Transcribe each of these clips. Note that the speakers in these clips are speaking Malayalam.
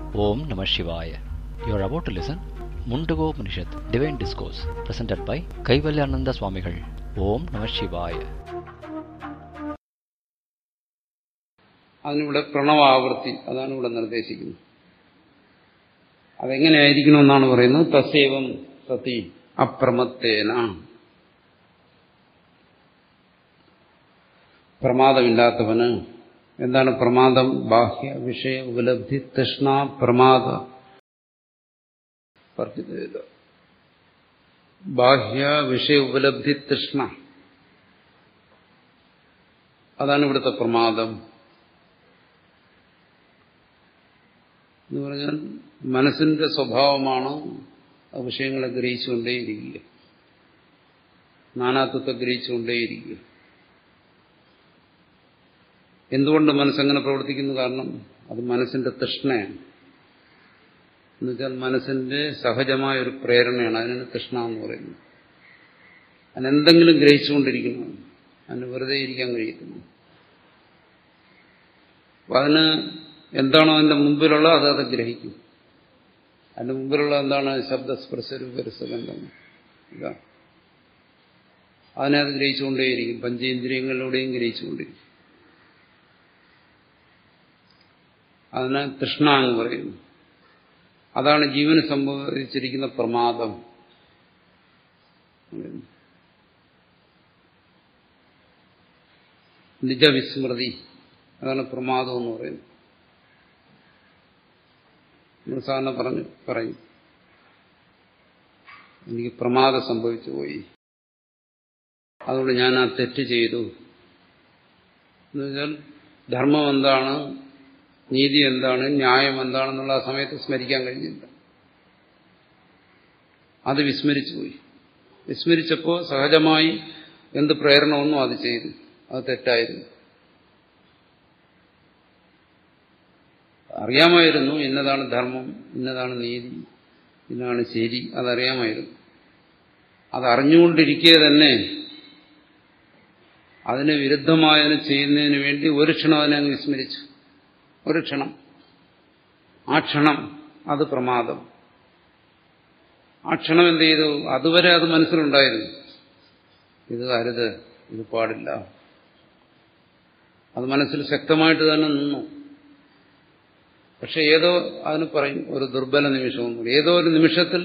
Om Namah Shivaya. You are about to listen Mundago Upanishad, Divine Discourse, presented by Kaivalyananda Swamigal. Om Namah Shivaya. അതിനിവിടെ പ്രണവാവൃത്തി അതാണ് ഇവിടെ നിർദ്ദേശിക്കുന്നത് അതെങ്ങനെയായിരിക്കണമെന്നാണ് പറയുന്നത് തസേവം സതി അപ്രമത്തേന പ്രമാദമില്ലാത്തവന് എന്താണ് പ്രമാദം ബാഹ്യ വിഷയ ഉപലബ്ധി തൃഷ്ണ പ്രമാദ വർദ്ധിത ബാഹ്യ വിഷയ ഉപലബ്ധി തൃഷ്ണ അതാണ് ഇവിടുത്തെ പ്രമാദം എന്ന് പറഞ്ഞാൽ മനസ്സിന്റെ സ്വഭാവമാണ് ആ വിഷയങ്ങളെ ഗ്രഹിച്ചുകൊണ്ടേയിരിക്കുക നാനാത്വത്തെ ഗ്രഹിച്ചുകൊണ്ടേയിരിക്കുക എന്തുകൊണ്ട് മനസ്സങ്ങനെ പ്രവർത്തിക്കുന്നു കാരണം അത് മനസ്സിന്റെ തൃഷ്ണയാണ് എന്നുവെച്ചാൽ മനസ്സിന്റെ സഹജമായ ഒരു പ്രേരണയാണ് അതിനാണ് തൃഷ്ണ എന്ന് പറയുന്നത് അതിനെന്തെങ്കിലും ഗ്രഹിച്ചുകൊണ്ടിരിക്കുന്നു അതിന് വെറുതെ ഇരിക്കാൻ കഴിയത്തില്ല അപ്പൊ അതിന് എന്താണോ അതിന്റെ മുമ്പിലുള്ള അത് അത് ഗ്രഹിക്കും അതിന്റെ മുമ്പിലുള്ള എന്താണ് ശബ്ദസ്പർശ രൂപരസഗന്ധം ഇതാ അതിനെ അത് ഗ്രഹിച്ചുകൊണ്ടേയിരിക്കും പഞ്ചേന്ദ്രിയങ്ങളിലൂടെയും ഗ്രഹിച്ചുകൊണ്ടിരിക്കും അതിനെ തൃഷ്ണ എന്ന് പറയുന്നു അതാണ് ജീവന് സംഭവിച്ചിരിക്കുന്ന പ്രമാദം നിജവിസ്മൃതി അതാണ് പ്രമാദം എന്ന് പറയുന്നത് നമ്മൾ സാധാരണ പറഞ്ഞു പറയും എനിക്ക് പ്രമാദം സംഭവിച്ചു പോയി അതുകൊണ്ട് ഞാൻ ആ തെറ്റ് ചെയ്തു എന്നുവെച്ചാൽ ധർമ്മം എന്താണ് നീതി എന്താണ് ന്യായം എന്താണെന്നുള്ള ആ സമയത്ത് സ്മരിക്കാൻ കഴിഞ്ഞില്ല അത് വിസ്മരിച്ചു പോയി വിസ്മരിച്ചപ്പോൾ സഹജമായി എന്ത് പ്രേരണ ഒന്നും അത് ചെയ്തു അത് തെറ്റായിരുന്നു അറിയാമായിരുന്നു ഇന്നതാണ് ധർമ്മം ഇന്നതാണ് നീതി ഇന്നതാണ് ശരി അതറിയാമായിരുന്നു അതറിഞ്ഞുകൊണ്ടിരിക്കെ തന്നെ അതിന് വിരുദ്ധമായതിനെ ചെയ്യുന്നതിന് വേണ്ടി ഒരു ക്ഷണം അതിനെ അങ്ങ് വിസ്മരിച്ചു ഒരു ക്ഷണം ആ ക്ഷണം അത് പ്രമാദം ആ ക്ഷണം എന്ത് ചെയ്തു അതുവരെ അത് മനസ്സിലുണ്ടായിരുന്നു ഇത് അരുത് ഇത് പാടില്ല അത് മനസ്സിൽ ശക്തമായിട്ട് തന്നെ നിന്നു പക്ഷെ ഏതോ അതിന് പറയും ഒരു ദുർബല നിമിഷവും കൂടി ഏതോ ഒരു നിമിഷത്തിൽ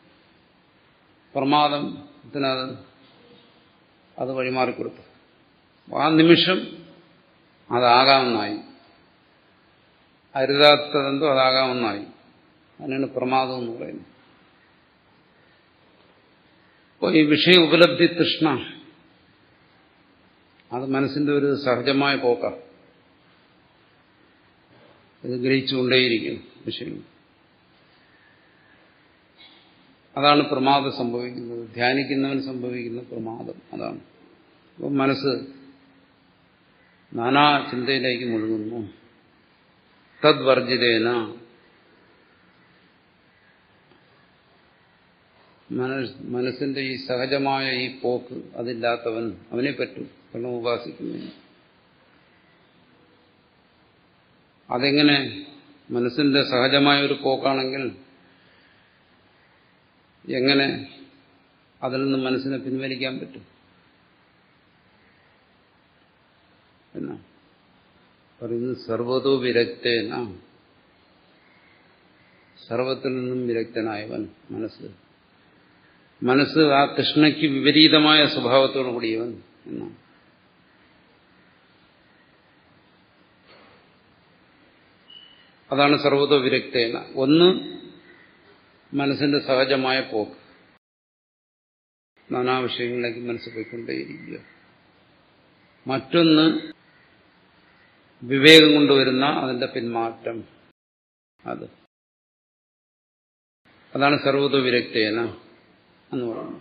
പ്രമാദത്തിനത് അത് വഴിമാറിക്കൊടുത്തു ആ നിമിഷം അതാകാമെന്നായി അരുതാത്തതെന്തോ അതാകാമെന്നായി അതിനാണ് പ്രമാദം എന്ന് പറയുന്നത് അപ്പോൾ ഈ വിഷയ ഉപലബ്ധി തൃഷ്ണ അത് മനസ്സിന്റെ ഒരു സഹജമായ പോക്കാണ് ഇത് ഗ്രഹിച്ചുകൊണ്ടേയിരിക്കും വിഷയം അതാണ് പ്രമാദം സംഭവിക്കുന്നത് ധ്യാനിക്കുന്നവൻ സംഭവിക്കുന്ന പ്രമാദം അതാണ് അപ്പം മനസ്സ് നാനാ ചിന്തയിലേക്ക് മുഴുകുന്നു തദ്വർജിതേന മനസ്സിന്റെ ഈ സഹജമായ ഈ പോക്ക് അതില്ലാത്തവൻ അവനെ പറ്റും കാരണം ഉപാസിക്കുന്നതിന് അതെങ്ങനെ മനസ്സിന്റെ സഹജമായ ഒരു പോക്കാണെങ്കിൽ എങ്ങനെ അതിൽ നിന്ന് മനസ്സിനെ പിൻവലിക്കാൻ പറ്റും എന്നാ പറയുന്നത് സർവതോ വിരക്തേന സർവത്തിൽ നിന്നും വിരക്തനായവൻ മനസ്സ് മനസ്സ് ആ കൃഷ്ണയ്ക്ക് വിപരീതമായ സ്വഭാവത്തോടു കൂടിയവൻ എന്നാണ് അതാണ് സർവതോ വിരക്തേന ഒന്ന് മനസ്സിന്റെ സഹജമായ പോക്ക് നാനാ വിഷയങ്ങളിലേക്ക് മനസ്സ് പോയിക്കൊണ്ടേയിരിക്കുക മറ്റൊന്ന് വിവേകം കൊണ്ടുവരുന്ന അതിന്റെ പിന്മാറ്റം അത് അതാണ് സർവതോ വിരക്തേന എന്ന് പറയുന്നത്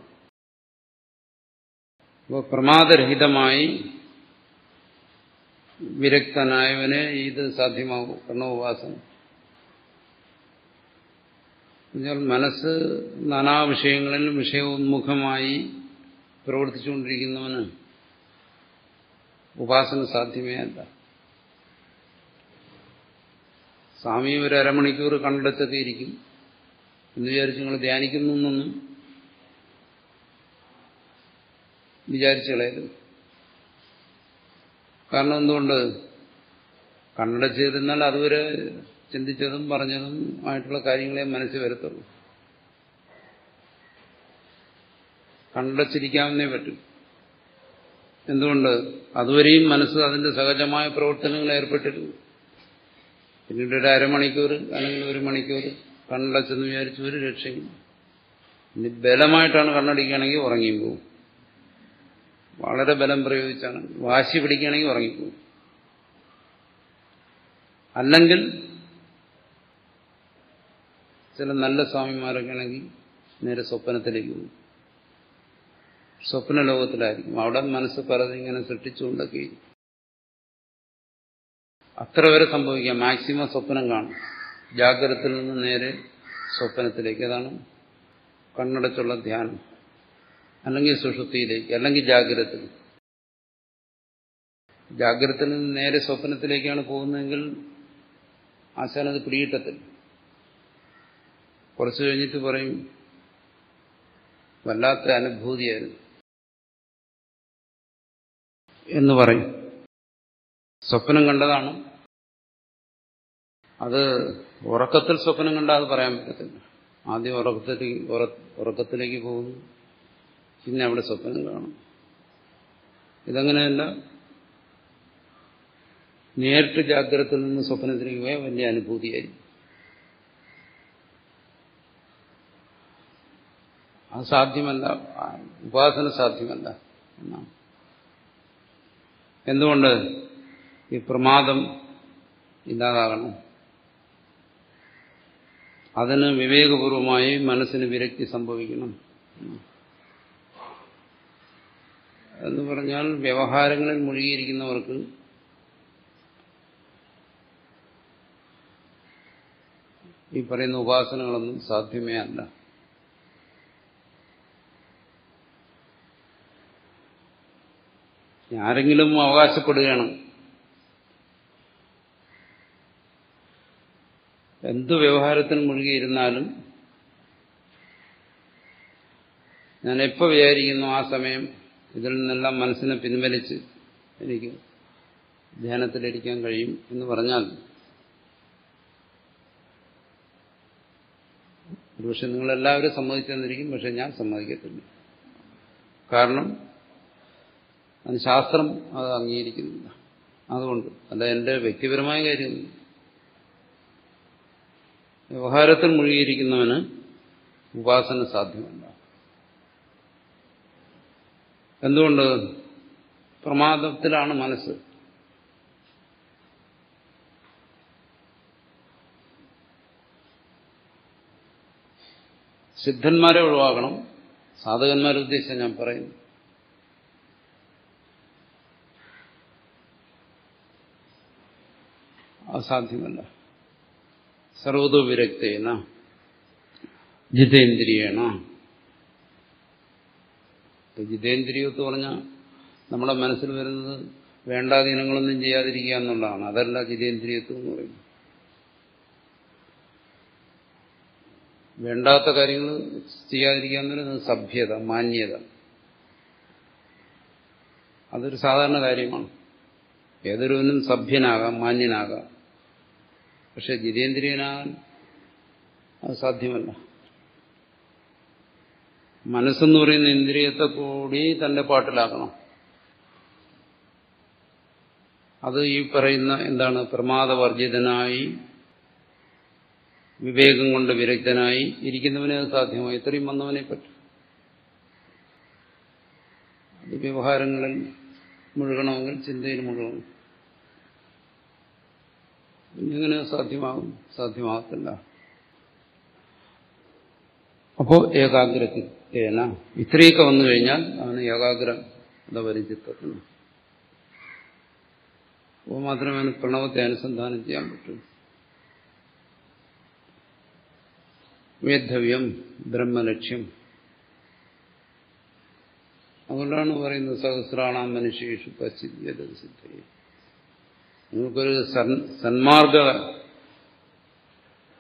അപ്പോൾ പ്രമാദരഹിതമായി വിരക്തനായവന് ഇത് സാധ്യമാകും പ്രണവോപാസന എന്നാൽ മനസ്സ് നാനാ വിഷയങ്ങളിലും വിഷയോന്മുഖമായി പ്രവർത്തിച്ചുകൊണ്ടിരിക്കുന്നവന് ഉപാസന സാധ്യമേ അല്ല സ്വാമി ഒരു അരമണിക്കൂർ കണ്ടെത്തൊക്കെ ഇരിക്കും എന്ന് വിചാരിച്ച് നിങ്ങൾ ധ്യാനിക്കുന്നു എന്നൊന്നും വിചാരിച്ചു കളയരുത് കാരണം എന്തുകൊണ്ട് കണ്ണടച്ചിരുന്നാൽ അതുവരെ ചിന്തിച്ചതും പറഞ്ഞതും ആയിട്ടുള്ള കാര്യങ്ങളെ മനസ്സിൽ വരത്തുള്ളൂ കണ്ണടച്ചിരിക്കാവുന്നേ പറ്റും എന്തുകൊണ്ട് അതുവരെയും മനസ്സ് അതിന്റെ സഹജമായ പ്രവർത്തനങ്ങൾ ഏർപ്പെട്ടിരുന്നു പിന്നീട് ഒരു അരമണിക്കൂർ അല്ലെങ്കിൽ ഒരു മണിക്കൂർ കണ്ണടച്ചെന്ന് വിചാരിച്ച് ഒരു രക്ഷയും ഇനി ബലമായിട്ടാണ് കണ്ണടിക്കുകയാണെങ്കിൽ ഉറങ്ങിയും പോകും വളരെ ബലം പ്രയോഗിച്ചാണ് വാശി പിടിക്കുകയാണെങ്കിൽ ഉറങ്ങിപ്പോകും അല്ലെങ്കിൽ ചില നല്ല സ്വാമിമാരൊക്കെ ആണെങ്കിൽ നേരെ സ്വപ്നത്തിലേക്ക് പോകും സ്വപ്ന ലോകത്തിലായിരിക്കും അവിടെ മനസ്സ് പലതും ഇങ്ങനെ സൃഷ്ടിച്ചുകൊണ്ടൊക്കെ അത്ര വരെ സംഭവിക്കാം മാക്സിമം സ്വപ്നം കാണും ജാഗ്രതത്തിൽ നിന്ന് നേരെ സ്വപ്നത്തിലേക്ക് അതാണ് കണ്ണടച്ചുള്ള ധ്യാനം അല്ലെങ്കിൽ സുഷുപ്തിയിലേക്ക് അല്ലെങ്കിൽ ജാഗ്രത ജാഗ്രതയിൽ നിന്ന് നേരെ സ്വപ്നത്തിലേക്കാണ് പോകുന്നതെങ്കിൽ ആശാനത് പിടികിട്ടത്തില്ല കുറച്ചു കഴിഞ്ഞിട്ട് പറയും വല്ലാത്ത അനുഭൂതിയായിരുന്നു എന്ന് പറയും സ്വപ്നം കണ്ടതാണ് അത് ഉറക്കത്തിൽ സ്വപ്നം കണ്ടാൽ അത് പറയാൻ പറ്റത്തില്ല ആദ്യം ഉറക്കത്തിലേക്ക് ഉറക്കത്തിലേക്ക് പോകുന്നു പിന്നെ അവിടെ സ്വപ്നം കാണും ഇതങ്ങനെയല്ല നേരിട്ട് ജാഗ്രതയിൽ നിന്ന് സ്വപ്നത്തിലേക്ക് പോയാൽ വലിയ അനുഭൂതിയായിരിക്കും അത് സാധ്യമല്ല ഉപാസന സാധ്യമല്ല എന്നാണ് എന്തുകൊണ്ട് ഈ പ്രമാദം ഇല്ലാതാകണം അതിന് വിവേകപൂർവമായി മനസ്സിന് വിരക്തി സംഭവിക്കണം എന്ന് പറഞ്ഞാൽ വ്യവഹാരങ്ങളിൽ മുഴുകിയിരിക്കുന്നവർക്ക് ഈ പറയുന്ന ഉപാസനകളൊന്നും സാധ്യമേ അല്ല ആരെങ്കിലും അവകാശപ്പെടുകയാണ് എന്ത് വ്യവഹാരത്തിന് മുഴുകിയിരുന്നാലും ഞാൻ എപ്പോൾ വിചാരിക്കുന്നു ആ സമയം ഇതിൽ നിന്നെല്ലാം മനസ്സിനെ പിൻവലിച്ച് എനിക്ക് ധ്യാനത്തിലിരിക്കാൻ കഴിയും എന്ന് പറഞ്ഞാൽ ഒരുപക്ഷെ നിങ്ങളെല്ലാവരും സമ്മതിച്ചെന്നിരിക്കും പക്ഷെ ഞാൻ സമ്മതിക്കത്തില്ല കാരണം അത് ശാസ്ത്രം അത് അംഗീകരിക്കുന്നില്ല അതുകൊണ്ട് അല്ല എൻ്റെ വ്യക്തിപരമായ കാര്യം വ്യവഹാരത്തിൽ മുഴുകിയിരിക്കുന്നവന് ഉപാസന സാധ്യമല്ല എന്തുകൊണ്ട് പ്രമാദത്തിലാണ് മനസ്സ് സിദ്ധന്മാരെ ഒഴിവാക്കണം സാധകന്മാരെ ഉദ്ദേശിച്ച ഞാൻ പറയുന്നു അസാധ്യമല്ല സർവതോ വിരക്തേന ജിതേന്ദ്രിയേണ ജിതേന്ദ്രിയത്ത് പറഞ്ഞാൽ നമ്മുടെ മനസ്സിൽ വരുന്നത് വേണ്ടാധീനങ്ങളൊന്നും ചെയ്യാതിരിക്കുക എന്നുള്ളതാണ് അതല്ല ജിതേന്ദ്രിയത്വം എന്ന് പറയുന്നത് വേണ്ടാത്ത കാര്യങ്ങൾ ചെയ്യാതിരിക്കുക എന്ന് പറയുന്നത് സഭ്യത മാന്യത അതൊരു സാധാരണ കാര്യമാണ് ഏതൊരുവനും സഭ്യനാകാം മാന്യനാകാം പക്ഷെ ജിതേന്ദ്രിയനാകാൻ അത് സാധ്യമല്ല മനസ്സെന്ന് പറയുന്ന ഇന്ദ്രിയത്തെ കൂടി തന്റെ പാട്ടിലാക്കണം അത് ഈ പറയുന്ന എന്താണ് പ്രമാദവർജിതനായി വിവേകം കൊണ്ട് വിരക്തനായി ഇരിക്കുന്നവനെ അത് സാധ്യമായി ഇത്രയും വന്നവനെ പറ്റും അത് വ്യവഹാരങ്ങളിൽ മുഴുകണമെങ്കിൽ ചിന്തയിൽ മുഴുകണം എങ്ങനെ സാധ്യമാകും സാധ്യമാകത്തില്ല അപ്പോ ഏകാഗ്രതേന ഇത്രയൊക്കെ വന്നു കഴിഞ്ഞാൽ അവന് ഏകാഗ്രത പരിചിത്തത്തിന് അപ്പോൾ മാത്രമേ അവന് പ്രണവത്തെ അനുസന്ധാനം ചെയ്യാൻ പറ്റൂ വേദ്ധവ്യം ബ്രഹ്മലക്ഷ്യം അതുകൊണ്ടാണ് പറയുന്നത് സഹസ്രാണാം മനുഷ്യേഷു പശ്ചിദ്യത സിദ്ധയെ നിങ്ങൾക്കൊരു സന്മാർഗ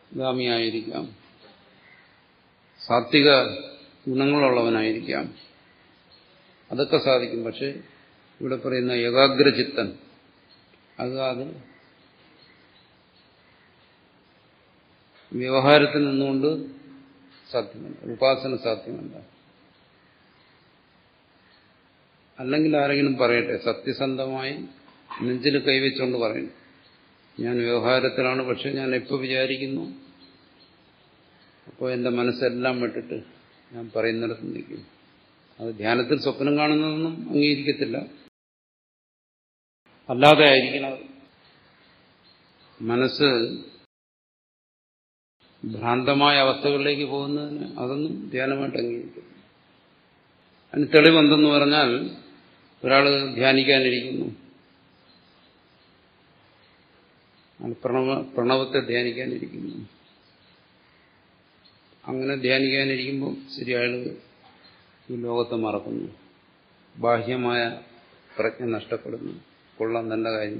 ഗാമിയായിരിക്കാം സാത്വിക ഗുണങ്ങളുള്ളവനായിരിക്കാം അതൊക്കെ സാധിക്കും പക്ഷെ ഇവിടെ പറയുന്ന ഏകാഗ്രചിത്തൻ അത് അത് വ്യവഹാരത്തിൽ നിന്നുകൊണ്ട് സാധ്യമല്ല ഉപാസന സാധ്യമല്ല അല്ലെങ്കിൽ ആരെങ്കിലും പറയട്ടെ സത്യസന്ധമായി നെഞ്ചിൽ കൈവച്ചുകൊണ്ട് പറയുന്നു ഞാൻ വ്യവഹാരത്തിലാണ് പക്ഷെ ഞാൻ എപ്പോൾ വിചാരിക്കുന്നു അപ്പോൾ എൻ്റെ മനസ്സെല്ലാം വിട്ടിട്ട് ഞാൻ പറയുന്നിടത്ത് നിൽക്കും അത് ധ്യാനത്തിൽ സ്വപ്നം കാണുന്നതൊന്നും അംഗീകരിക്കത്തില്ല അല്ലാതെ ആയിരിക്കണം അത്. മനസ്സ് ഭ്രാന്തമായ അവസ്ഥകളിലേക്ക് പോകുന്നതിന് അതൊന്നും ധ്യാനമായിട്ട് അംഗീകരിക്കുന്നു അതിന് തെളിവെന്തെന്ന് പറഞ്ഞാൽ ഒരാൾ ധ്യാനിക്കാനിരിക്കുന്നു അയാൾ പ്രണവ പ്രണവത്തെ ധ്യാനിക്കാനിരിക്കുന്നു അങ്ങനെ ധ്യാനിക്കാനിരിക്കുമ്പോൾ ശരി അയാൾ ഈ ലോകത്തെ മറക്കുന്നു ബാഹ്യമായ പ്രജ്ഞ നഷ്ടപ്പെടുന്നു കൊള്ളാൻ നല്ല കാര്യം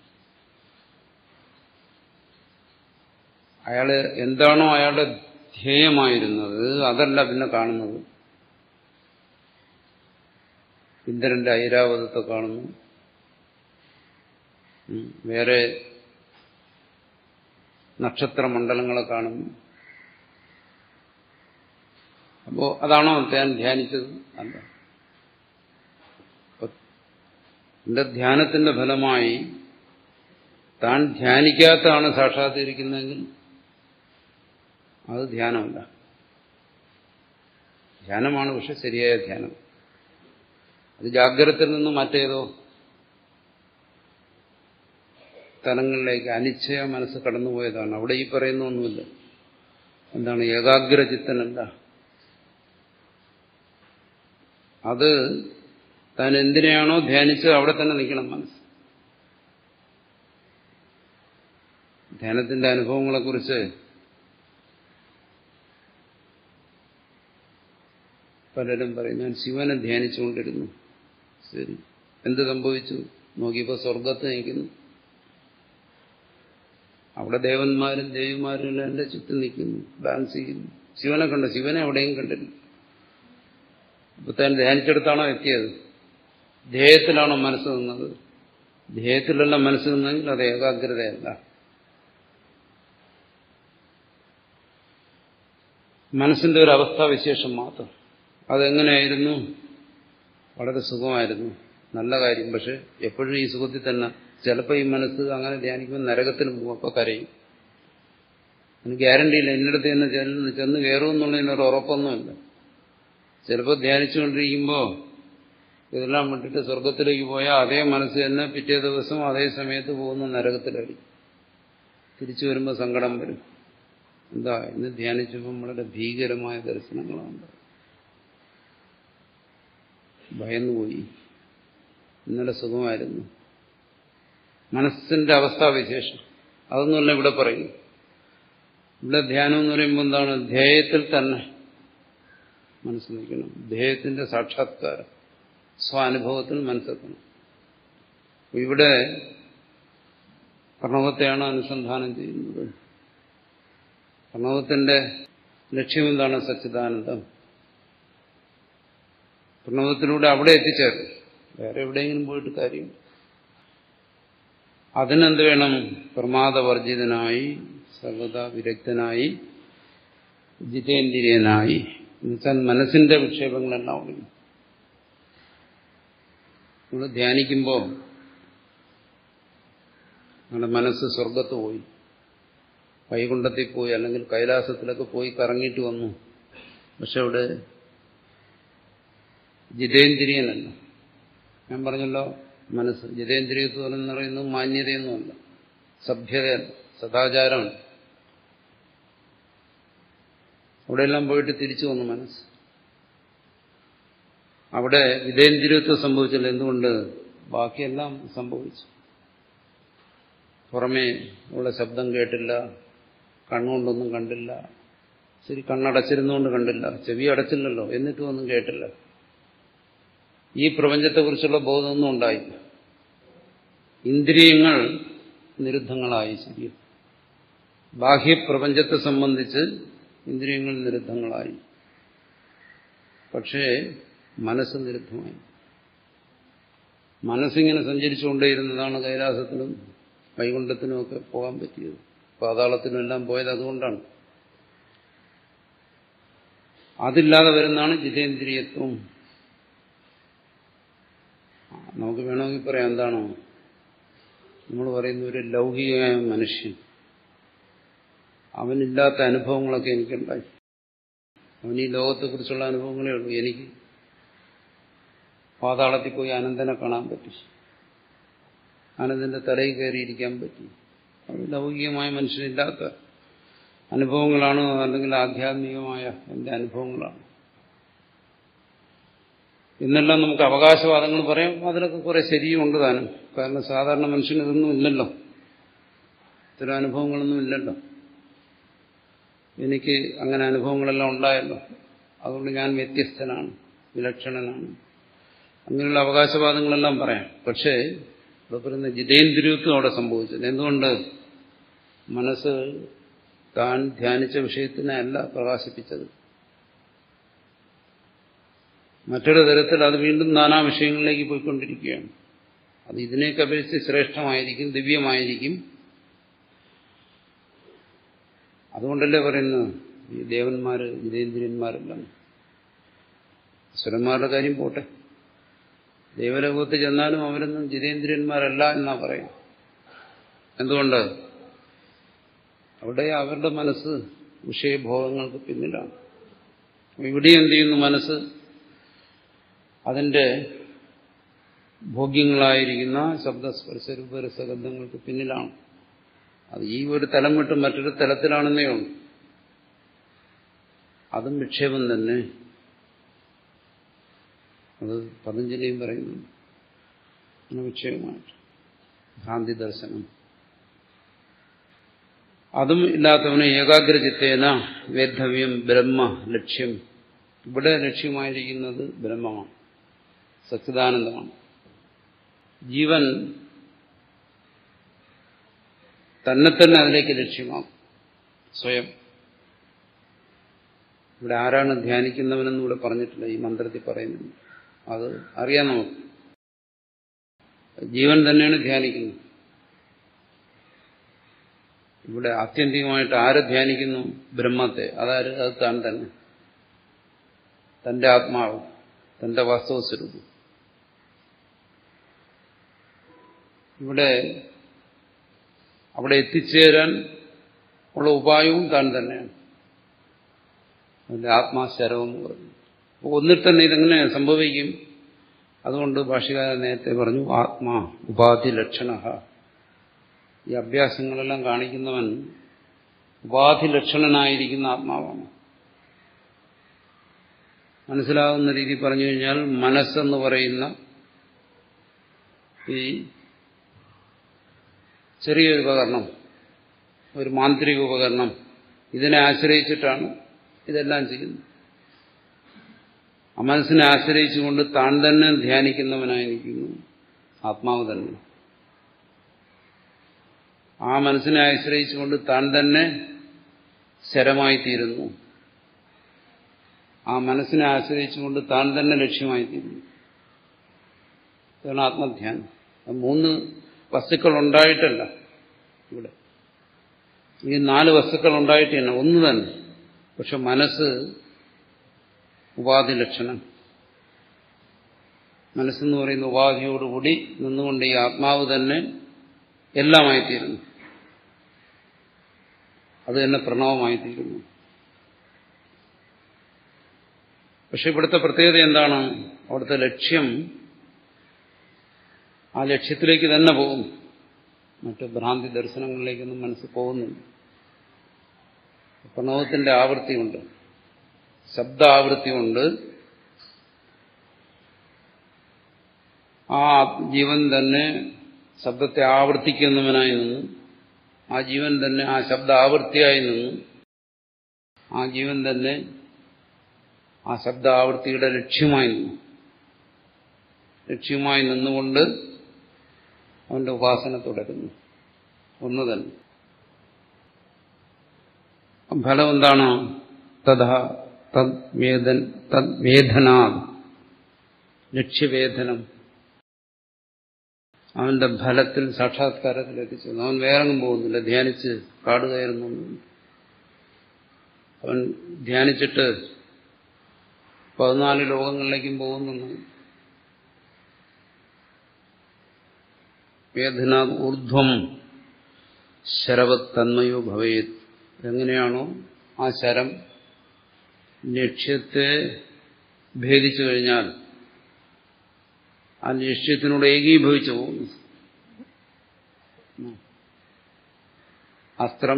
അയാള് എന്താണോ അയാളുടെ ധ്യേയമായിരുന്നത് അതല്ല പിന്നെ കാണുന്നത് ഇന്ദ്രന്റെ ഐരാവതത്തെ കാണുന്നു ഉം. വേറെ നക്ഷത്രമണ്ഡലങ്ങളെ കാണുന്നു അപ്പോ അതാണോ താൻ ധ്യാനിച്ചത് അല്ല അപ്പൊ എന്റെ ധ്യാനത്തിന്റെ ഫലമായി താൻ ധ്യാനിക്കാത്തതാണ് സാക്ഷാത്കരിക്കുന്നതെങ്കിൽ അത് ധ്യാനമല്ല ധ്യാനമാണ് പക്ഷെ ശരിയായ ധ്യാനം അത് ജാഗ്രതയിൽ നിന്ന് മറ്റേതോ തലങ്ങളിലേക്ക് അനിശ്ചയ മനസ്സ് കടന്നുപോയതാണ് അവിടെ ഈ പറയുന്ന ഒന്നുമില്ല എന്താണ് ഏകാഗ്രചിത്തനല്ല അത് താൻ എന്തിനെയാണോ ധ്യാനിച്ചത് അവിടെ തന്നെ നിൽക്കണം മനസ്സ് ധ്യാനത്തിന്റെ അനുഭവങ്ങളെക്കുറിച്ച് പലരും പറയും ഞാൻ ശിവനെ ധ്യാനിച്ചുകൊണ്ടിരുന്നു ശരി എന്ത് സംഭവിച്ചു നോക്കിയപ്പോൾ സ്വർഗത്ത് നിൽക്കുന്നു അവിടെ ദേവന്മാരും ദേവിമാരും എല്ലാം എന്റെ ചുറ്റും നിൽക്കുന്നു ഡാൻസ് ചെയ്യുന്നു ശിവനെ കണ്ട ശിവനെ എവിടെയും കണ്ടില്ല അപ്പൊ താൻ ധ്യാനിച്ചെടുത്താണോ എത്തിയത് ധ്യേയത്തിലാണോ മനസ്സ് നിന്നത് ധ്യേയത്തിലല്ല മനസ്സ് നിന്നെങ്കിൽ അത് ഏകാഗ്രതയല്ല മനസ്സിന്റെ ഒരു അവസ്ഥാവിശേഷം മാത്രം അതെങ്ങനെയായിരുന്നു വളരെ സുഖമായിരുന്നു നല്ല കാര്യം പക്ഷെ എപ്പോഴും ഈ സുഖത്തിൽ തന്നെ ചിലപ്പോൾ ഈ മനസ്സ് അങ്ങനെ ധ്യാനിക്കുമ്പോൾ നരകത്തിന് പോകും അപ്പോൾ കരയും എനിക്ക് ഗ്യാരണ്ടിയില്ല എന്നിടത്ത് തന്നെ ചെന്ന് ചെന്ന് കയറുമെന്നുള്ളതിനൊരു ഉറപ്പൊന്നുമില്ല ചിലപ്പോൾ ധ്യാനിച്ചുകൊണ്ടിരിക്കുമ്പോൾ ഇതെല്ലാം വിട്ടിട്ട് സ്വർഗത്തിലേക്ക് പോയാൽ അതേ മനസ്സ് തന്നെ പിറ്റേ ദിവസം അതേ സമയത്ത് പോകുന്ന നരകത്തിലായിരിക്കും തിരിച്ചു വരുമ്പോൾ സങ്കടം വരും എന്താ ഇന്ന് ധ്യാനിച്ചപ്പോൾ വളരെ ഭീകരമായ ദർശനങ്ങളാണ് ഭയന്നുപോയി ഇന്നലെ സുഖമായിരുന്നു മനസ്സിന്റെ അവസ്ഥാവിശേഷം അതൊന്നുമല്ല ഇവിടെ പറയുന്നു ഇവിടെ ധ്യാനം എന്ന് പറയുമ്പോൾ എന്താണ് ധ്യേയത്തിൽ തന്നെ മനസ്സ് നിൽക്കണം ധ്യേയത്തിന്റെ സാക്ഷാത്കാരം സ്വാനുഭവത്തിൽ മനസ്സെത്തണം ഇവിടെ പ്രണവത്തെയാണ് അനുസന്ധാനം ചെയ്യുന്നത് പ്രണവത്തിന്റെ ലക്ഷ്യം എന്താണ് സച്ചിദാനന്ദം പ്രണവത്തിലൂടെ അവിടെ എത്തിച്ചേരും വേറെ എവിടെയെങ്കിലും പോയിട്ട് കാര്യം അതിനെന്ത് വേണം പ്രമാദവർജിതനായി സർവത വിരക്തനായി ജിതേന്ദ്രിയനായി എന്നുവെച്ചാൽ മനസ്സിന്റെ വിക്ഷേപങ്ങളെല്ലാം ഒടുങ്ങി നമ്മൾ ധ്യാനിക്കുമ്പോൾ നമ്മുടെ മനസ്സ് സ്വർഗത്ത് പോയി വൈകുണ്ഠത്തിൽ പോയി അല്ലെങ്കിൽ കൈലാസത്തിലൊക്കെ പോയി കറങ്ങിയിട്ട് വന്നു പക്ഷെ അവിടെ ജിതേന്ദ്രിയനല്ല ഞാൻ പറഞ്ഞല്ലോ മനസ്സ് ജിതേന്ദ്രിയത്വം എന്ന് പറയുന്നത് മാന്യതയൊന്നുമല്ല സഭ്യതയല്ല സദാചാരമാണ് അവിടെയെല്ലാം പോയിട്ട് തിരിച്ചു വന്നു മനസ്സ് അവിടെ വിതേന്ദ്രിയത്വം സംഭവിച്ചില്ല എന്തുകൊണ്ട് ബാക്കിയെല്ലാം സംഭവിച്ചു പുറമേ ഉള്ള ശബ്ദം കേട്ടില്ല കണ്ണുകൊണ്ടൊന്നും കണ്ടില്ല ശരി കണ്ണടച്ചിരുന്നുകൊണ്ട് കണ്ടില്ല ചെവി അടച്ചില്ലല്ലോ എന്നിട്ടും ഒന്നും കേട്ടില്ല ഈ പ്രപഞ്ചത്തെക്കുറിച്ചുള്ള ബോധമൊന്നും ഉണ്ടായില്ല ഇന്ദ്രിയങ്ങൾ നിരുദ്ധങ്ങളായി ശരി ബാഹ്യപ്രപഞ്ചത്തെ സംബന്ധിച്ച് ഇന്ദ്രിയങ്ങൾ നിരുദ്ധങ്ങളായി പക്ഷേ മനസ്സ് നിരുദ്ധമായി മനസ്സിങ്ങനെ സഞ്ചരിച്ചുകൊണ്ടേയിരുന്നതാണ് കൈലാസത്തിനും വൈകുണ്ഠത്തിനും ഒക്കെ പോകാൻ പറ്റിയത് പാതാളത്തിനും എല്ലാം പോയത് അതുകൊണ്ടാണ് അതില്ലാതെ വരുന്നതാണ് ജിതേന്ദ്രിയത്വം നമുക്ക് വേണമെങ്കിൽ പറയാം എന്താണോ നമ്മൾ പറയുന്ന ഒരു ലൗകികമായ മനുഷ്യൻ അവനില്ലാത്ത അനുഭവങ്ങളൊക്കെ എനിക്കുണ്ടായി അവൻ ഈ ലോകത്തെക്കുറിച്ചുള്ള അനുഭവങ്ങളേ ഉള്ളൂ എനിക്ക് പാതാളത്തിൽ പോയി അനന്തനെ കാണാൻ പറ്റി അനന്തന്റെ തലയിൽ കയറിയിരിക്കാൻ പറ്റി അത് ലൗകികമായ മനുഷ്യനില്ലാത്ത അനുഭവങ്ങളാണ് അല്ലെങ്കിൽ ആധ്യാത്മികമായ എന്റെ അനുഭവങ്ങളാണ് ഇന്നെല്ലാം നമുക്ക് അവകാശവാദങ്ങൾ പറയാം അതിലൊക്കെ കുറെ ശരിയുമുണ്ട് താനും കാരണം സാധാരണ മനുഷ്യന് ഇതൊന്നും ഇല്ലല്ലോ ഇത്തരം അനുഭവങ്ങളൊന്നും ഇല്ലല്ലോ എനിക്ക് അങ്ങനെ അനുഭവങ്ങളെല്ലാം ഉണ്ടായല്ലോ അതുകൊണ്ട് ഞാൻ വ്യത്യസ്തനാണ് വിലക്ഷണനാണ് അങ്ങനെയുള്ള അവകാശവാദങ്ങളെല്ലാം പറയാം പക്ഷേ ഇവിടെ പറയുന്ന ജിതേന്ദ്രിയത്വം അവിടെ സംഭവിച്ചത് എന്തുകൊണ്ട് മനസ്സ് താൻ ധ്യാനിച്ച വിഷയത്തിനെ അല്ല പ്രകാശിപ്പിച്ചത് മറ്റൊരു തരത്തിൽ അത് വീണ്ടും നാനാ വിഷയങ്ങളിലേക്ക് പോയിക്കൊണ്ടിരിക്കുകയാണ് അത് ഇതിനെയൊക്കെ അപേക്ഷിച്ച് ശ്രേഷ്ഠമായിരിക്കും ദിവ്യമായിരിക്കും അതുകൊണ്ടല്ലേ പറയുന്നത് ഈ ദേവന്മാര് ജിതേന്ദ്രിയന്മാരെല്ലാം സുരന്മാരുടെ കാര്യം പോട്ടെ ദേവലോകത്ത് ചെന്നാലും അവരൊന്നും ജിതേന്ദ്രിയന്മാരല്ല എന്നാ പറയും എന്തുകൊണ്ട് അവിടെ അവരുടെ മനസ്സ് വിഷയഭോഗങ്ങൾക്ക് പിന്നിലാണ് ഇവിടെ എന്ത് ചെയ്യുന്നു മനസ്സ് അതിന്റെ ഭോഗ്യങ്ങളായിരിക്കുന്ന ശബ്ദസ്പർശ രൂപരസഗന്ധങ്ങൾക്ക് പിന്നിലാണ് അത് ഈ ഒരു തലം വിട്ട് മറ്റൊരു തലത്തിലാണെന്നേ ഉള്ളൂ അതും വിക്ഷേപം തന്നെ അത് പതഞ്ജലിയും പറയുന്നു വിക്ഷേപമായിട്ട് ഭ്രാന്തി ദർശനം അതും ഇല്ലാത്തവന് ഏകാഗ്രചിത്തേന വേദ്ധവ്യം ബ്രഹ്മ ലക്ഷ്യം ഇവിടെ ലക്ഷ്യമായിരിക്കുന്നത് ബ്രഹ്മമാണ് സച്ചിദാനന്ദമാണ് ജീവൻ തന്നെ തന്നെ അതിലേക്ക് ലക്ഷ്യമാകും സ്വയം ഇവിടെ ആരാണ് ധ്യാനിക്കുന്നവനെന്ന് ഇവിടെ പറഞ്ഞിട്ടില്ല ഈ മന്ത്രത്തിൽ പറയുന്നത് അത് അറിയാം നമുക്ക് ജീവൻ തന്നെയാണ് ധ്യാനിക്കുന്നത് ഇവിടെ ആത്യന്തികമായിട്ട് ആരെ ധ്യാനിക്കുന്നു ബ്രഹ്മത്തെ അതായത് അത് താൻ തന്നെ തന്റെ ആത്മാവ് തന്റെ വാസ്തവ സ്വരൂപം ഇവിടെ അവിടെ എത്തിച്ചേരാൻ ഉള്ള ഉപായവും താൻ തന്നെയാണ് അതിന്റെ ആത്മാശരവും എന്ന് പറഞ്ഞു ഒന്നിൽ തന്നെ ഇതെങ്ങനെ സംഭവിക്കും അതുകൊണ്ട് ഭാഷകാരൻ നേരത്തെ പറഞ്ഞു ആത്മാ ഉപാധി ലക്ഷണ ഈ അഭ്യാസങ്ങളെല്ലാം കാണിക്കുന്നവൻ ഉപാധി ലക്ഷണനായിരിക്കുന്ന ആത്മാവാണ് മനസ്സിലാകുന്ന രീതി പറഞ്ഞു കഴിഞ്ഞാൽ മനസ്സെന്ന് പറയുന്ന ഈ ചെറിയൊരു ഉപകരണം ഒരു മാന്ത്രിക ഉപകരണം ഇതിനെ ആശ്രയിച്ചിട്ടാണ് ഇതെല്ലാം ചെയ്യുന്നത് ആ മനസ്സിനെ ആശ്രയിച്ചുകൊണ്ട് താൻ തന്നെ ധ്യാനിക്കുന്നവനായിരിക്കുന്നു ആത്മാവ് തന്നെ ആ മനസ്സിനെ ആശ്രയിച്ചുകൊണ്ട് താൻ തന്നെ ശരമായിത്തീരുന്നു ആ മനസ്സിനെ ആശ്രയിച്ചുകൊണ്ട് താൻ തന്നെ ലക്ഷ്യമായിത്തീരുന്നു ഇതാണ് ആത്മധ്യാനം മൂന്ന് വസ്തുക്കൾ ഉണ്ടായിട്ടല്ല ഇവിടെ ഈ നാല് വസ്തുക്കൾ ഉണ്ടായിട്ട് തന്നെ ഒന്ന് തന്നെ പക്ഷെ മനസ്സ് ഉപാധി ലക്ഷണം മനസ്സെന്ന് പറയുന്ന ഉപാധിയോടുകൂടി നിന്നുകൊണ്ട് ഈ ആത്മാവ് തന്നെ എല്ലാമായിത്തീരുന്നു അത് തന്നെ പ്രണവമായിത്തീരുന്നു പക്ഷെ ഇവിടുത്തെ പ്രത്യേകത എന്താണ് അവിടുത്തെ ലക്ഷ്യം ആ ലക്ഷ്യത്തിലേക്ക് തന്നെ പോകും മറ്റ് ഭ്രാന്തി ദർശനങ്ങളിലേക്കൊന്നും മനസ്സ് പോകുന്നില്ല പ്രണവത്തിന്റെ ആവൃത്തിയുണ്ട് ശബ്ദാവൃത്തിയുണ്ട് ആ ജീവൻ തന്നെ ശബ്ദത്തെ ആവർത്തിക്കുന്നവനായി നിന്നു ആ ജീവൻ തന്നെ ആ ശബ്ദ ആവൃത്തിയായി നിന്നു ആ ജീവൻ തന്നെ ആ ശബ്ദ ആവൃത്തിയുടെ ലക്ഷ്യമായി നിന്നു ലക്ഷ്യമായി നിന്നുകൊണ്ട് അവന്റെ ഉപാസന തുടരുന്നു ഒന്ന് തന്നെ ഫലം എന്താണ് തഥാ തദ് വേദൻ തദ് വേദനാ ലക്ഷ്യവേദനം അവന്റെ ഫലത്തിൽ സാക്ഷാത്കാരത്തിൽ എത്തിച്ചു അവൻ വേറെങ്ങും പോകുന്നില്ല ധ്യാനിച്ച് കാട് കയറുന്നു അവൻ ധ്യാനിച്ചിട്ട് പതിനാല് ലോകങ്ങളിലേക്കും പോകുന്നു വേദന ഊർധ്വം ശരവത് തന്മയോ ഭവേത് എങ്ങനെയാണോ ആ ശരം ലക്ഷ്യത്തെ ഭേദിച്ചു കഴിഞ്ഞാൽ ആ ലക്ഷ്യത്തിനോട് ഏകീഭവിച്ചു പോകുന്നു അസ്ത്രം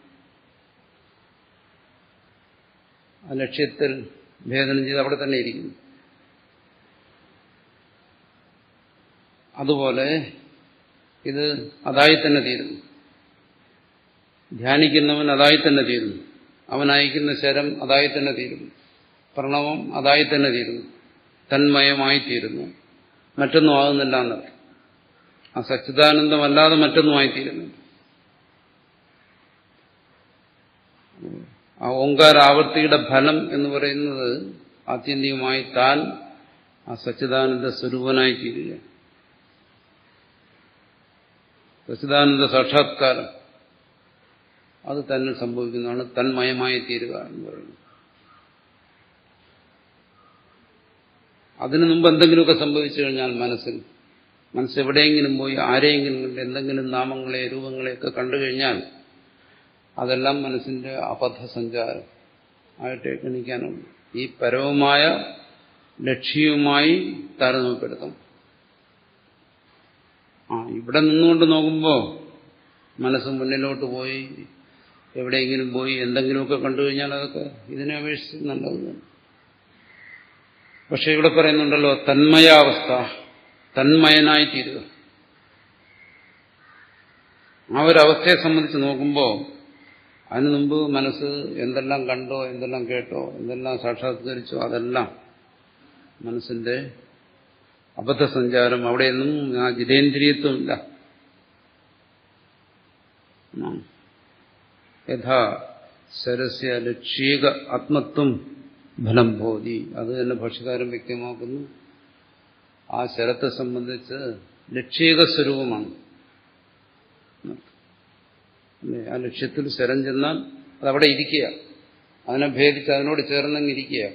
ആ ലക്ഷ്യത്തിൽ ഭേദനം ചെയ്ത് അവിടെ തന്നെ ഇരിക്കുന്നു അതുപോലെ ഇത് അതായി തന്നെ തീരുന്നു ധ്യാനിക്കുന്നവൻ അതായി തന്നെ തീരുന്നു അവൻ അയക്കുന്ന ശരം അതായി തന്നെ തീരുന്നു പ്രണവം അതായി തന്നെ തീരുന്നു തന്മയമായി തീരുന്നു മറ്റൊന്നും ആകുന്നില്ല എന്നല്ല ആ സച്ചിദാനന്ദമല്ലാതെ മറ്റൊന്നുമായി തീരുന്നു ആ ഓങ്കാരാവർത്തിയുടെ ഫലം എന്ന് പറയുന്നത് ആത്യന്തികമായി താൻ ആ സച്ചിദാനന്ദ സ്വരൂപനായി തീരുക സച്ചിദാനന്ദ സാക്ഷാത്കാരം അത് തന്നെ സംഭവിക്കുന്നതാണ് തന്മയമായി തീരുക എന്ന് പറയുന്നത് അതിനു മുമ്പ് എന്തെങ്കിലുമൊക്കെ സംഭവിച്ചു കഴിഞ്ഞാൽ മനസ്സിൽ മനസ്സെവിടെയെങ്കിലും പോയി ആരെയെങ്കിലും കണ്ട് എന്തെങ്കിലും നാമങ്ങളെ രൂപങ്ങളെയൊക്കെ കണ്ടു കഴിഞ്ഞാൽ അതെല്ലാം മനസ്സിന്റെ അബദ്ധസഞ്ചാരം ആയിട്ട് എണ്ണിക്കാനുണ്ട് ഈ പരവുമായ ലക്ഷ്യവുമായി താരതമ്യപ്പെടുത്തും ആ ഇവിടെ നിന്നുകൊണ്ട് നോക്കുമ്പോൾ മനസ്സ് മുന്നിലോട്ട് പോയി എവിടെയെങ്കിലും പോയി എന്തെങ്കിലുമൊക്കെ കണ്ടു കഴിഞ്ഞാൽ അതൊക്കെ ഇതിനെ അപേക്ഷിച്ച് നല്ലത് തന്നെ പക്ഷെ ഇവിടെ പറയുന്നുണ്ടല്ലോ തന്മയാവസ്ഥ തന്മയനായി തീരുക ആ ഒരു അവസ്ഥയെ സംബന്ധിച്ച് നോക്കുമ്പോൾ അതിനു മുമ്പ് മനസ്സ് എന്തെല്ലാം കണ്ടോ എന്തെല്ലാം കേട്ടോ എന്തെല്ലാം സാക്ഷാത്കരിച്ചോ അതെല്ലാം മനസ്സിന്റെ അബദ്ധസഞ്ചാരം അവിടെയൊന്നും ആ ജിതേന്ദ്രിയത്വമില്ല യഥാ സരസ്യ ലക്ഷ്യക ആത്മത്വം ഫലം ബോധി അത് തന്നെ ഭക്ഷ്യകാരം വ്യക്തമാക്കുന്നു ആ ശരത്തെ സംബന്ധിച്ച് ലക്ഷ്യക സ്വരൂപമാണ് ആ ലക്ഷ്യത്തിൽ ശരം ചെന്നാൽ അതവിടെ ഇരിക്കുക അതിനെ ഭേദിച്ച് അതിനോട് ചേർന്നങ്ങ് ഇരിക്കുക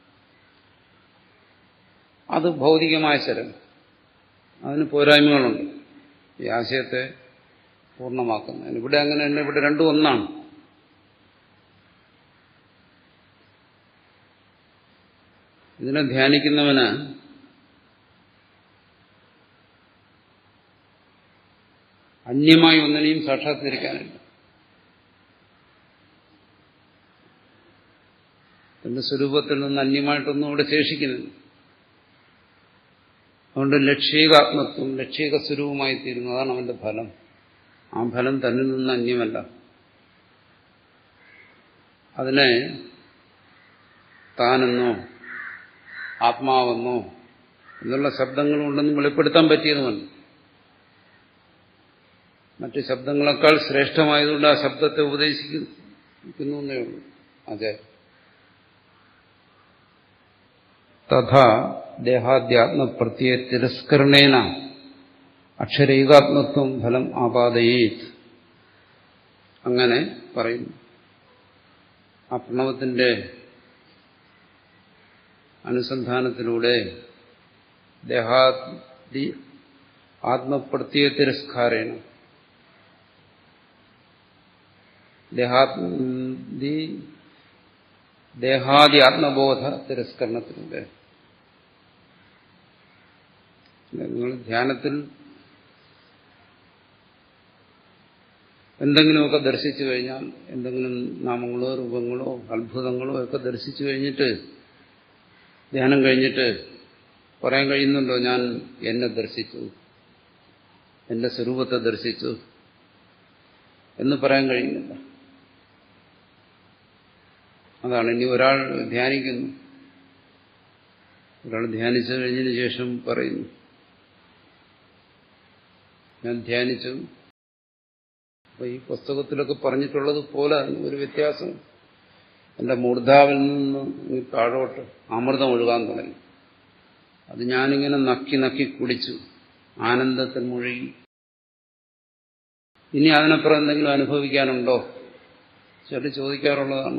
അത് ഭൗതികമായ ശരം അതിന് പോരായ്മകളുണ്ട് ഈ ആശയത്തെ പൂർണ്ണമാക്കുന്നതിന് ഇവിടെ അങ്ങനെ തന്നെ ഇവിടെ രണ്ടും ഒന്നാണ് ഇതിനെ ധ്യാനിക്കുന്നവന് അന്യമായി ഒന്നിനെയും സാക്ഷാത്കരിക്കാനില്ല തന്റെ സ്വരൂപത്തിൽ നിന്ന് അന്യമായിട്ടൊന്നും അവിടെ ശേഷിക്കുന്നില്ല അതുകൊണ്ട് ലക്ഷികാത്മത്വം ലക്ഷിക സ്വരൂപമായി തീരുന്നു അതാണ് അവന്റെ ഫലം ആ ഫലം തന്നിൽ നിന്ന് അന്യമല്ല അതിനെ താനെന്നോ ആത്മാവെന്നോ എന്നുള്ള ശബ്ദങ്ങളുണ്ടെന്ന് വെളിപ്പെടുത്താൻ പറ്റിയതുമല്ല മറ്റ് ശബ്ദങ്ങളെക്കാൾ ശ്രേഷ്ഠമായതുകൊണ്ട് ആ ശബ്ദത്തെ ഉപദേശിക്കുന്നു എന്നേ ഉള്ളൂ അതെ തഥാ ദേഹാദ്യാത്മപ്രത്യ തിരസ്കരണേന അക്ഷരൈകാത്മത്വം ഫലം ആപാദയേത് അങ്ങനെ പറയുന്നു ആ പ്രണവത്തിന്റെ അനുസന്ധാനത്തിലൂടെ ദേഹാദി ആത്മപ്രത്യ തിരസ്കാരേണ ദേഹാദി ദേഹാദി ആത്മബോധ തിരസ്കരണത്തിലൂടെ നിങ്ങൾ ധ്യാനത്തിൽ എന്തെങ്കിലുമൊക്കെ ദർശിച്ചു കഴിഞ്ഞാൽ എന്തെങ്കിലും നാമങ്ങളോ രൂപങ്ങളോ അത്ഭുതങ്ങളോ ഒക്കെ ദർശിച്ചു കഴിഞ്ഞിട്ട് ധ്യാനം കഴിഞ്ഞിട്ട് പറയാൻ കഴിയുന്നുണ്ടോ ഞാൻ എന്നെ ദർശിച്ചു എന്റെ സ്വരൂപത്തെ ദർശിച്ചു എന്ന് പറയാൻ കഴിയുന്നില്ല അതാണ് ഇനി ഒരാൾ ധ്യാനിക്കുന്നു ഒരാൾ ധ്യാനിച്ചു കഴിഞ്ഞതിന് ശേഷം പറയുന്നു ഞാൻ ധ്യാനിച്ചു അപ്പൊ ഈ പുസ്തകത്തിലൊക്കെ പറഞ്ഞിട്ടുള്ളത് പോലെ ഒരു വ്യത്യാസം എന്റെ മൂർധാവിൽ നിന്ന് ഈ താഴോട്ട് അമൃതം ഒഴുകാൻ തുടങ്ങി അത് ഞാനിങ്ങനെ നക്കി നക്കി കുടിച്ചു ആനന്ദത്തിൽ മുഴുകി ഇനി അതിനപ്പുറം എന്തെങ്കിലും അനുഭവിക്കാനുണ്ടോ ചില ചോദിക്കാറുള്ളതാണ്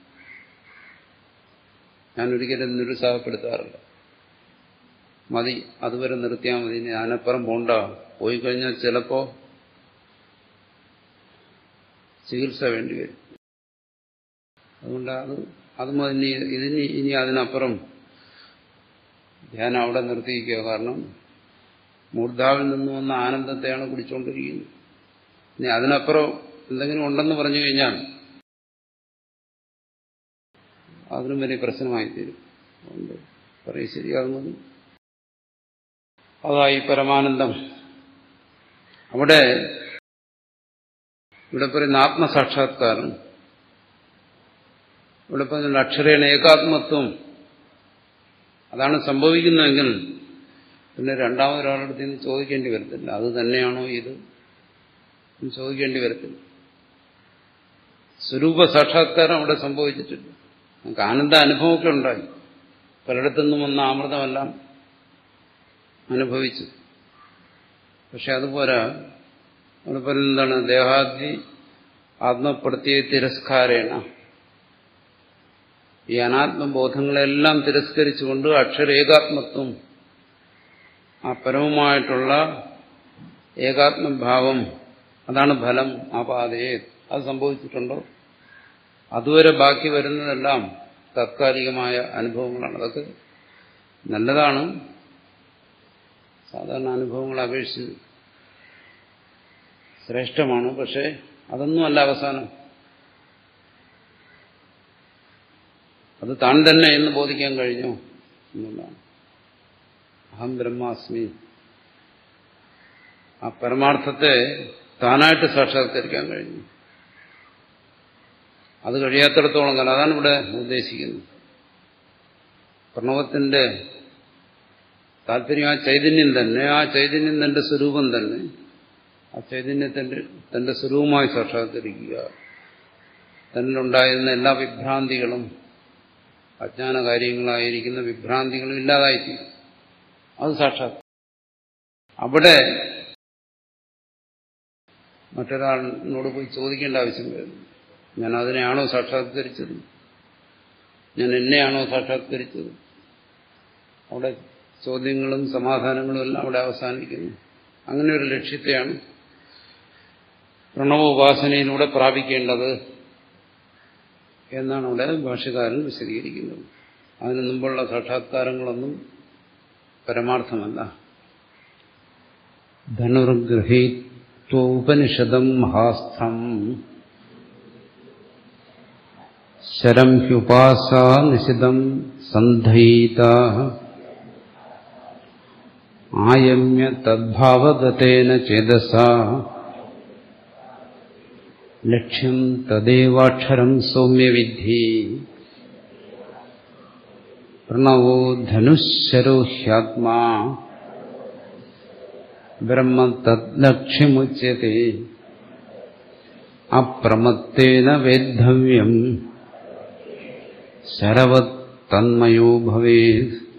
ഞാൻ ഒരിക്കലും നിരുത്സാഹപ്പെടുത്താറില്ല മതി അതുവരെ നിർത്തിയാൽ മതി ഇനി അതിനപ്പുറം പോണ്ട പോയി കഴിഞ്ഞാൽ ചിലപ്പോ ചികിത്സ വേണ്ടി വരും അതുകൊണ്ട് അത് അത് ഇനി ഇതിന് ഇനി അതിനപ്പുറം ധ്യാനം അവിടെ നിർത്തിയിരിക്കുക കാരണം മൂർധാവിൽ നിന്ന് വന്ന ആനന്ദത്തെയാണ് കുടിച്ചുകൊണ്ടിരിക്കുന്നത് ഇനി അതിനപ്പുറം എന്തെങ്കിലും ഉണ്ടെന്ന് പറഞ്ഞു കഴിഞ്ഞാൽ അതിനും വലിയ പ്രശ്നമായി തീരും അതുകൊണ്ട് പറയും ശരി അത് മതി അതായി പരമാനന്ദം അവിടെ ഇവിടെ പറയുന്ന ആത്മസാക്ഷാത്കാരം ഇവിടെ പറഞ്ഞ അക്ഷരേണ ഏകാത്മത്വം അതാണ് സംഭവിക്കുന്നതെങ്കിൽ പിന്നെ രണ്ടാമതൊരാളുടെ നിന്ന് ചോദിക്കേണ്ടി വരത്തില്ല അത് തന്നെയാണോ ഇത് ചോദിക്കേണ്ടി വരത്തില്ല സ്വരൂപ സാക്ഷാത്കാരം അവിടെ സംഭവിച്ചിട്ടില്ല നമുക്ക് ആനന്ദ അനുഭവമൊക്കെ ഉണ്ടായി പലയിടത്തുനിന്നും വന്ന അമൃതമെല്ലാം അനുഭവിച്ചു പക്ഷെ അതുപോലെ അവിടെ പറയുന്നത് എന്താണ് ദേഹാദി ആത്മപ്രത്യ തിരസ്കാരേണ ഈ അനാത്മബോധങ്ങളെല്ലാം തിരസ്കരിച്ചുകൊണ്ട് അക്ഷര ഏകാത്മത്വം ആ പരമമായിട്ടുള്ള ഏകാത്മഭാവം അതാണ് ഫലം ആപാതയെ അത് സംഭവിച്ചിട്ടുണ്ടോ അതുവരെ ബാക്കി വരുന്നതെല്ലാം താത്കാലികമായ അനുഭവങ്ങളാണ് അതൊക്കെ നല്ലതാണ് സാധാരണ അനുഭവങ്ങളെ അപേക്ഷിച്ച് ശ്രേഷ്ഠമാണ് പക്ഷെ അതൊന്നും അല്ല അവസാനം അത് താൻ തന്നെ എന്ന് ബോധിക്കാൻ കഴിഞ്ഞു എന്നുള്ളതാണ് അഹം ബ്രഹ്മാസ്മി ആ പരമാർത്ഥത്തെ താനായിട്ട് സാക്ഷാത്കരിക്കാൻ കഴിഞ്ഞു അത് കഴിയാത്തിടത്തോളം കാലം അതാണ് ഇവിടെ ഉദ്ദേശിക്കുന്നത് പ്രണവത്തിന്റെ താല്പര്യം ആ ചൈതന്യം തന്നെ ആ ചൈതന്യം തന്റെ സ്വരൂപം തന്നെ ആ ചൈതന്യത്തിന്റെ തന്റെ സ്വരൂപമായി സാക്ഷാത്കരിക്കുക തന്നിലുണ്ടായിരുന്ന എല്ലാ വിഭ്രാന്തികളും അജ്ഞാന കാര്യങ്ങളായിരിക്കുന്ന വിഭ്രാന്തികളും ഇല്ലാതായിത്തീരും അത് സാക്ഷാത് അവിടെ മറ്റൊരാളിനോട് പോയി ചോദിക്കേണ്ട ആവശ്യം വരുന്നു ഞാൻ അതിനെയാണോ സാക്ഷാത്കരിച്ചത് ഞാൻ എന്നെയാണോ സാക്ഷാത്കരിച്ചത് അവിടെ ചോദ്യങ്ങളും സമാധാനങ്ങളും എല്ലാം അവിടെ അവസാനിക്കുന്നു അങ്ങനെ ഒരു ലക്ഷ്യത്തെയാണ് പ്രണവോപാസനയിലൂടെ പ്രാപിക്കേണ്ടത് എന്നാണ് അവിടെ ഭാഷകാരൻ വിശദീകരിക്കുന്നത് അതിനു മുമ്പുള്ള സാക്ഷാത്കാരങ്ങളൊന്നും പരമാർത്ഥമല്ല ധനുർഗൃഹീത്വോപനിഷദം മഹാസ്ഥം ശരം ഹ്യുപാസ നിശിതം സന്ധയിത ആയമ്യ തദ്ഭാവഗതേന ചേതസ ലക്ഷ്യം തദേവാക്ഷരം സൗമ്യവിദ്ധി പ്രണവോ ധനുശരോ ഹ്യാത്മാ ബ്രഹ്മ തദ്ലക്ഷ്യമുച്യത്തെ അപ്രമത്തേന വേദ്ധവ്യം ശരവത് തന്മയോ ഭവേത്